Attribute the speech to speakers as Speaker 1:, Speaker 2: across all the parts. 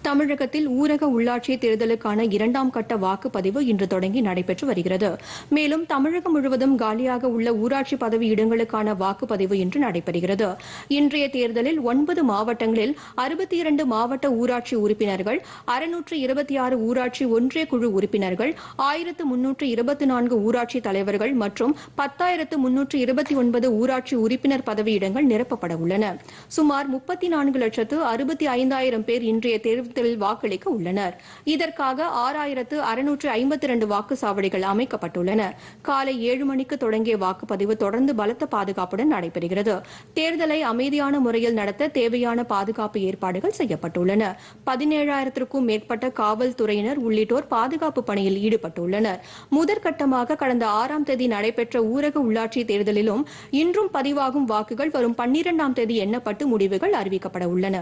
Speaker 1: தமிழகத்தில் ஊரக உள்ளாட்சி தேர்தலுக்கான இரண்டாம் கட்ட வாக்குப்பதிவு இன்று தொடங்கி நடைபெற்று வருகிறது மேலும் தமிழகம் முழுவதும் காலியாக உள்ள ஊராட்சி பதவி இடங்களுக்கான வாக்குப்பதிவு இன்று நடைபெறுகிறது இன்றைய தேர்தலில் ஒன்பது மாவட்டங்களில் அறுபத்தி இரண்டு மாவட்ட ஊராட்சி உறுப்பினர்கள் அறுநூற்று இருபத்தி ஆறு ஊராட்சி ஒன்றிய குழு உறுப்பினர்கள் ஆயிரத்து முன்னூற்று இருபத்தி நான்கு ஊராட்சி தலைவர்கள் மற்றும் பத்தாயிரத்து முன்னூற்று இருபத்தி ஒன்பது ஊராட்சி உறுப்பினர் பதவியிடங்கள் நிரப்பப்பட உள்ளன சுமார் முப்பத்தி நான்கு லட்சத்து அறுபத்தி ஐந்தாயிரம் பேர் இன்றைய தேர்தலில் வாக்களிக்க உள்ளனர் இதற்காக ஆறாயிரத்து அறுநூற்று ஐம்பத்தி இரண்டு வாக்குச்சாவடிகள் அமைக்கப்பட்டுள்ளன காலை ஏழு மணிக்கு தொடங்கிய வாக்குப்பதிவு தொடர்ந்து பலத்த பாதுகாப்புடன் நடைபெறுகிறது தேர்தலை அமைதியான முறையில் நடத்த தேவையான பாதுகாப்பு ஏற்பாடுகள் செய்யப்பட்டுள்ளன பதினேழாயிரத்திற்கும் மேற்பட்ட காவல்துறையினர் உள்ளிட்டோர் பாதுகாப்பு பணியில் ஈடுபட்டுள்ளனர் முதற்கட்டமாக கடந்த ஆறாம் தேதி நடைபெற்ற ஊரக உள்ளாட்சி தேர்தலிலும் இன்றும் பதிவாகும் வாக்குகள் வரும் பன்னிரண்டாம் தேதி எண்ணப்பட்டு முடிவுகள் அறிவிக்கப்பட உள்ளன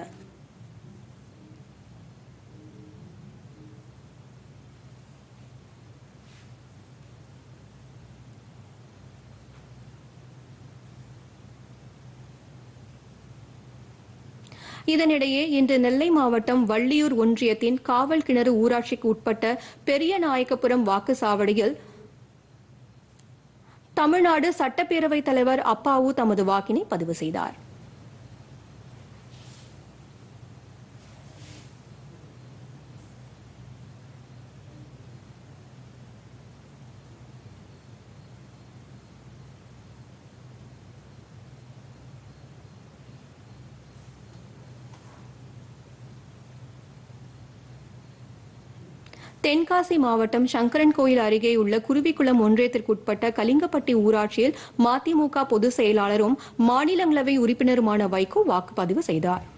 Speaker 1: இதனிடையே இன்று நெல்லை மாவட்டம் வள்ளியூர் ஒன்றியத்தின் காவல் கிணறு ஊராட்சிக்கு உட்பட்ட பெரிய நாயக்கபுரம் வாக்குச்சாவடியில் தமிழ்நாடு சட்டப்பேரவைத் தலைவர் அப்பாவு தமது வாக்கினை பதிவு செய்தார் தென்காசி மாவட்டம் சங்கரன் கோயில் அருகே உள்ள குருவிக்குளம் ஒன்றியத்திற்குட்பட்ட கலிங்கப்பட்டி ஊராட்சியில் மதிமுக பொதுச் செயலாளரும் மாநிலங்களவை உறுப்பினருமான வைகோ வாக்குப்பதிவு செய்தார்